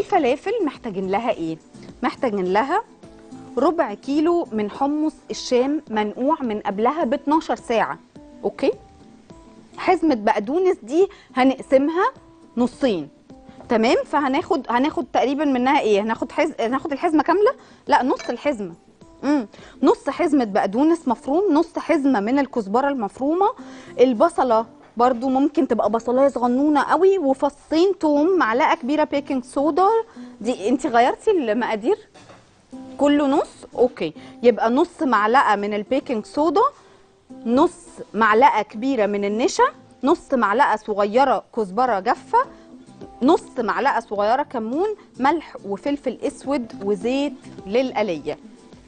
الفلافل محتاجين لها ايه محتاجين لها ربع كيلو من حمص الشام منقوع من قبلها ب 12 ساعه اوكي حزمه بقدونس دي هنقسمها نصين تمام فهناخد هناخد تقريبا منها ايه هناخد حز... هناخد الحزمه كامله لا نص الحزمه امم نص حزمه بقدونس مفروم نص حزمه من الكزبره المفرومه البصله برضو ممكن تبقى بصلايه صغنونه قوي وفصين توم معلقه كبيره بيكنج صودا دي انت غيرتي المقادير كله نص اوكي يبقى نص معلقه من البيكنج صودا نص معلقه كبيره من النشا نص معلقه صغيره كزبره جافه نص معلقه صغيره كمون ملح وفلفل اسود وزيت للقليه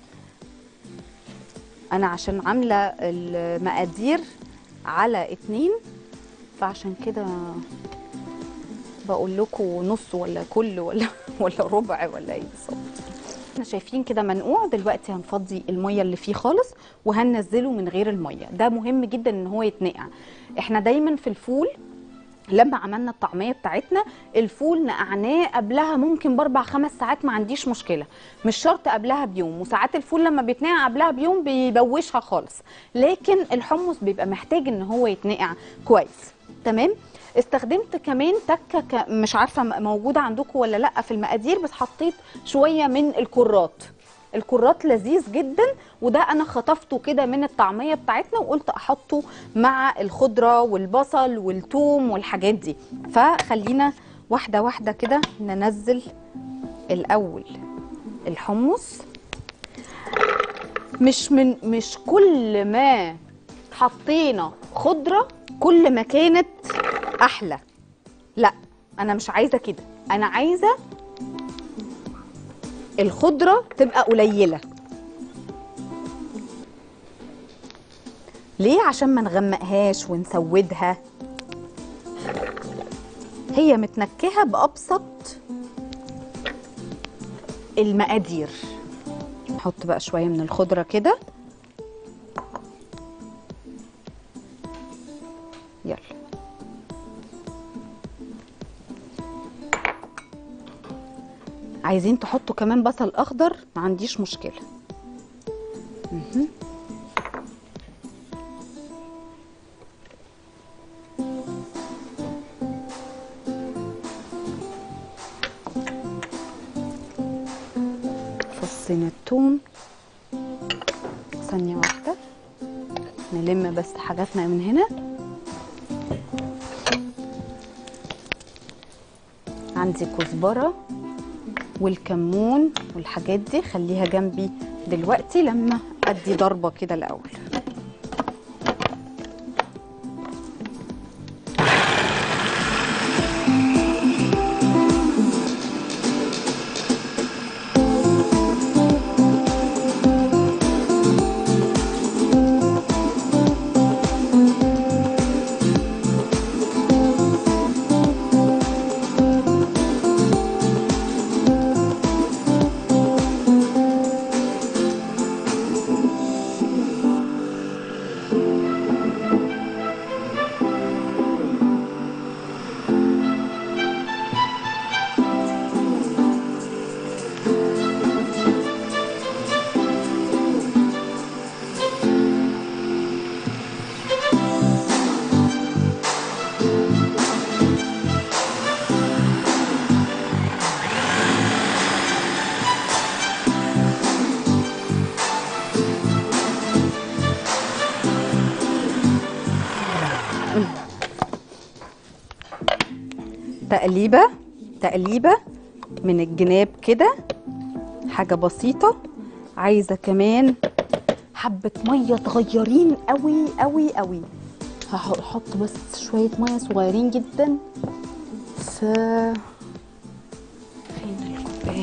انا عشان عامله المقادير على اتنين فعشان كده بقول لكم نص ولا كل ولا ولا ربع ولا ايه بالظبط احنا شايفين كده منقوع دلوقتي هنفضي الميه اللي فيه خالص وهننزله من غير الميه ده مهم جدا ان هو يتنقع احنا دايما في الفول لما عملنا الطعميه بتاعتنا الفول نقعناه قبلها ممكن باربع خمس ساعات ما عنديش مشكله مش شرط قبلها بيوم وساعات الفول لما بيتنقع قبلها بيوم بيبوشها خالص لكن الحمص بيبقى محتاج ان هو يتنقع كويس تمام استخدمت كمان تكه ك... مش عارفه موجوده عندكم ولا لا في المقادير بس حطيت شويه من الكرات الكرات لذيذ جدا وده انا خطفته كده من الطعميه بتاعتنا وقلت احطه مع الخضره والبصل والثوم والحاجات دي فخلينا واحده واحده كده ننزل الاول الحمص مش من مش كل ما حطينا خضره كل ما كانت احلى لا انا مش عايزه كده انا عايزه الخضره تبقى قليله ليه عشان ما نغمقهاش ونسودها هي متنكهه بابسط المقادير نحط بقى شويه من الخضره كده يلا عايزين تحطوا كمان بصل اخضر ما عنديش مشكله مهم. فصين الثوم ثانيه واحده نلم بس حاجاتنا من هنا عندي كزبره والكمون والحاجات دي خليها جنبي دلوقتي لما ادي ضربه كده الاول تقليبه تقليبه من الجناب كده حاجه بسيطه عايزه كمان حبه ميه صغيرين قوي قوي قوي هحط بس شويه ميه صغيرين جدا في فين الكوبايه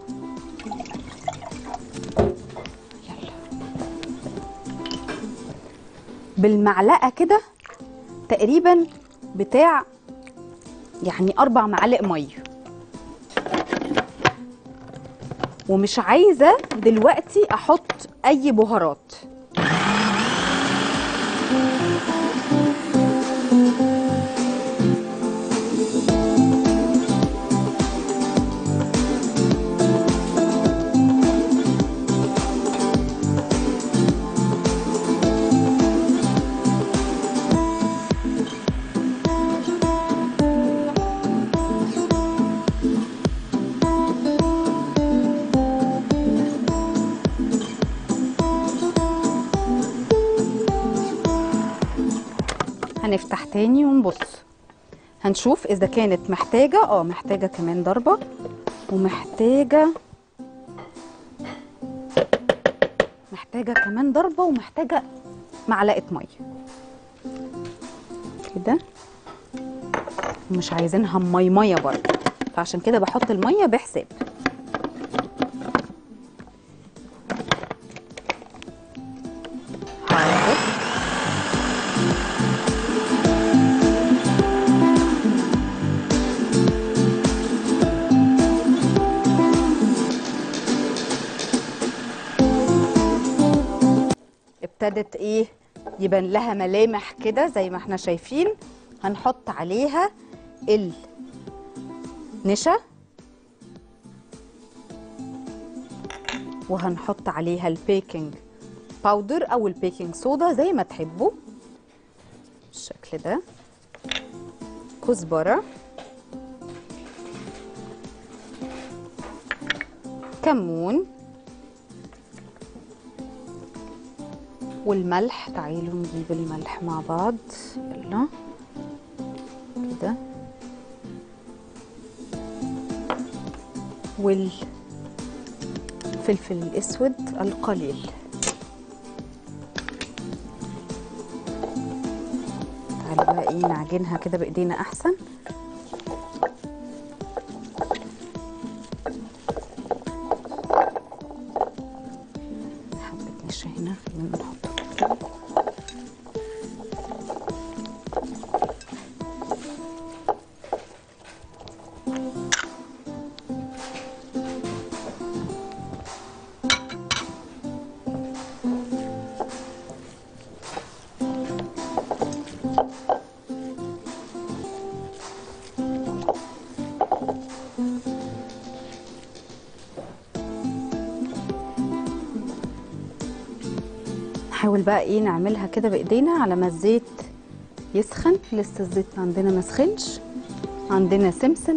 يلا بالمعلقه كده تقريبا بتاع يعني اربع معالق ميه ومش عايزه دلوقتي احط اي بهارات هنفتح تاني ونبص هنشوف اذا كانت محتاجه اه محتاجه كمان ضربه ومحتاجه محتاجه كمان ضربه ومحتاجه معلقه ميه كده ومش عايزينها ميميه برضه فعشان كده بحط الميه بحساب حاضر ابتدت ايه يبان لها ملامح كده زي ما احنا شايفين هنحط عليها النشا وهنحط عليها البيكنج باودر او البيكنج صودا زي ما تحبوا بالشكل ده كزبره كمون والملح تعالوا نجيب الملح مع بعض يلا كده والفلفل الاسود القليل تعالوا بقى ايه نعجنها كده بايدينا احسن حبة نشا هنا خلينا نحط نحاول بقى ايه نعملها كده بايدينا على ما الزيت يسخن لسه الزيت عندنا ما سخنش عندنا سمسم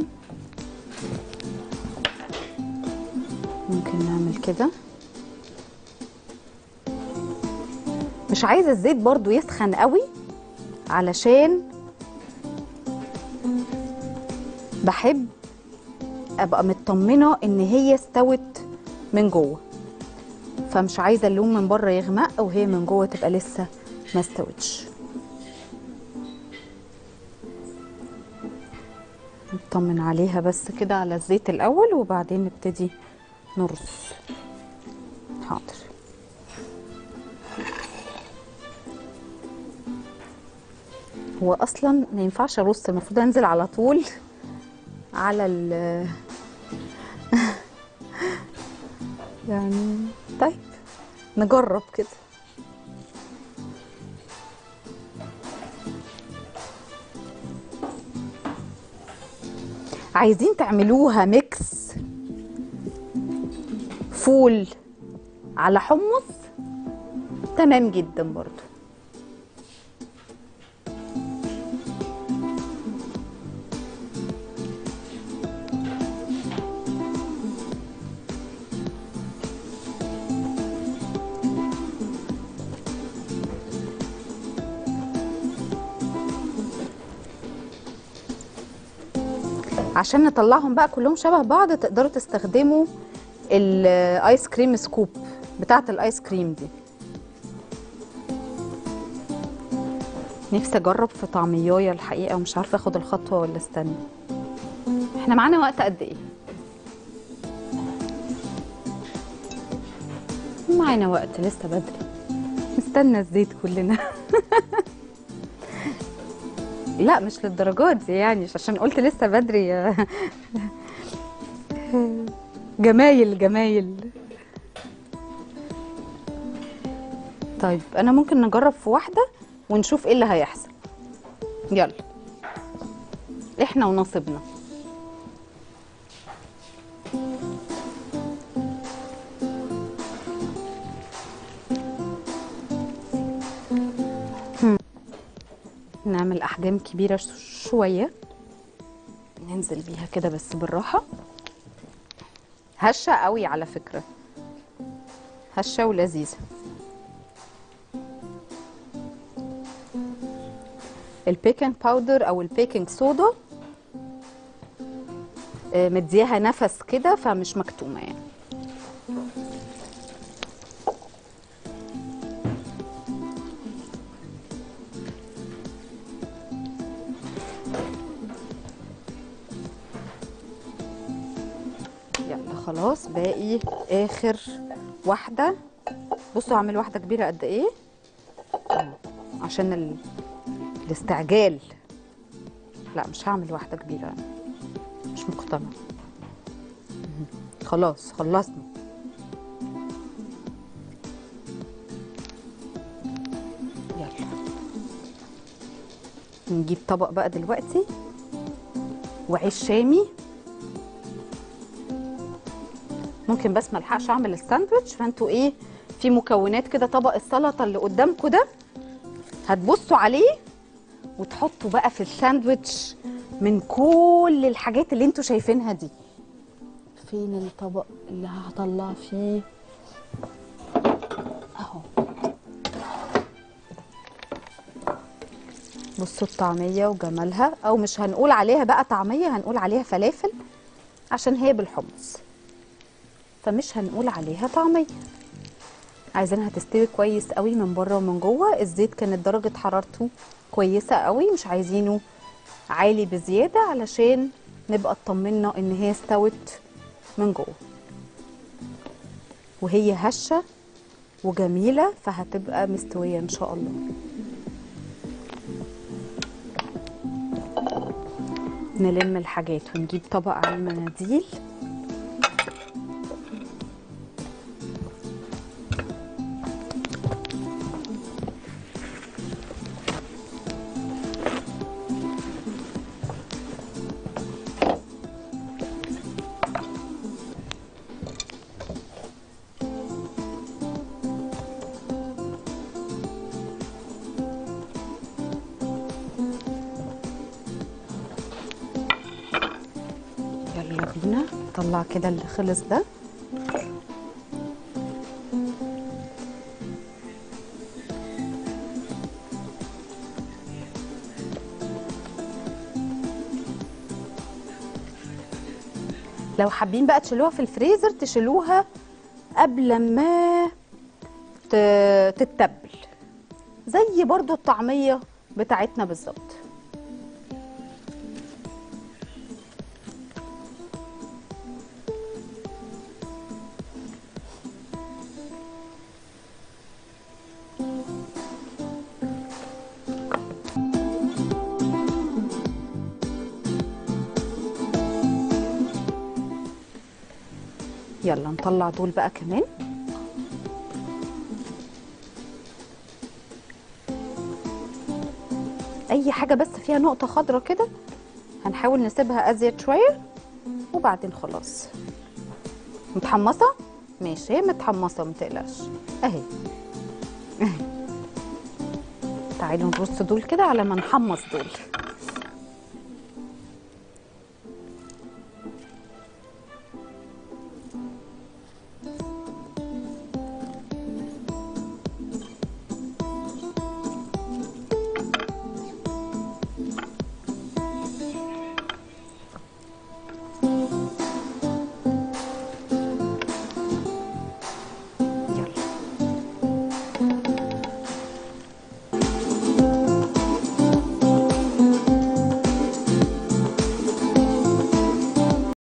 ممكن نعمل كده مش عايزه الزيت برضو يسخن قوي علشان بحب ابقى مطمنه ان هي استوت من جوه فمش عايزه اللون من بره يغمق وهي من جوه تبقى لسه ما استوتش نطمن عليها بس كده على الزيت الاول وبعدين نبتدي نرص حاضر هو اصلا ما ينفعش ارص المفروض انزل على طول على ال يعني طيب نجرب كده عايزين تعملوها ميكس فول على حمص تمام جدا برضو عشان نطلعهم بقى كلهم شبه بعض تقدروا تستخدموا الايس كريم سكوب بتاعه الايس كريم دي نفسي اجرب في طعميايه الحقيقه ومش عارفه اخد الخطوه ولا استنى احنا معانا وقت قد ايه معانا وقت لسه بدري نستنى الزيت كلنا لا مش للدرجات دي يعني مش عشان قلت لسه بدري يا جمايل جمايل طيب انا ممكن نجرب في واحده ونشوف ايه اللي هيحصل يلا احنا ونصيبنا نعمل احجام كبيره ش- شويه ننزل بيها كده بس بالراحه هشه قوي على فكره هشه ولذيذه البيكنج باودر او البيكنج صودا آه، مدياها نفس كده فمش مكتومه يعني يلا خلاص باقي اخر واحده بصوا هعمل واحده كبيره قد ايه أهو، عشان ال... الاستعجال لا مش هعمل واحده كبيره أنا. مش مقتنعه مهم. خلاص خلصنا يلا نجيب طبق بقى دلوقتي وعيش شامي ممكن بس ما الحقش اعمل الساندوتش فانتوا ايه في مكونات كده طبق السلطه اللي قدامكم ده هتبصوا عليه وتحطوا بقى في الساندوتش من كل الحاجات اللي انتوا شايفينها دي فين الطبق اللي هطلع فيه اهو بصوا الطعميه وجمالها او مش هنقول عليها بقى طعميه هنقول عليها فلافل عشان هي بالحمص فمش هنقول عليها طعميه عايزينها تستوي كويس قوي من بره ومن جوه الزيت كانت درجه حرارته كويسه قوي مش عايزينه عالي بزياده علشان نبقى اطمنا ان هي استوت من جوه وهي هشه وجميله فهتبقى مستويه ان شاء الله نلم الحاجات ونجيب طبق على المناديل يلا بينا نطلع كده اللي خلص ده لو حابين بقى تشيلوها في الفريزر تشيلوها قبل ما ت- تتبل زي برضو الطعمية بتاعتنا بالظبط يلا نطلع دول بقى كمان اي حاجه بس فيها نقطه خضرة كده هنحاول نسيبها ازيد شويه وبعدين خلاص متحمصه ماشي هي متحمصه متقلقش اهي اهي تعالوا نرص دول كده على ما نحمص دول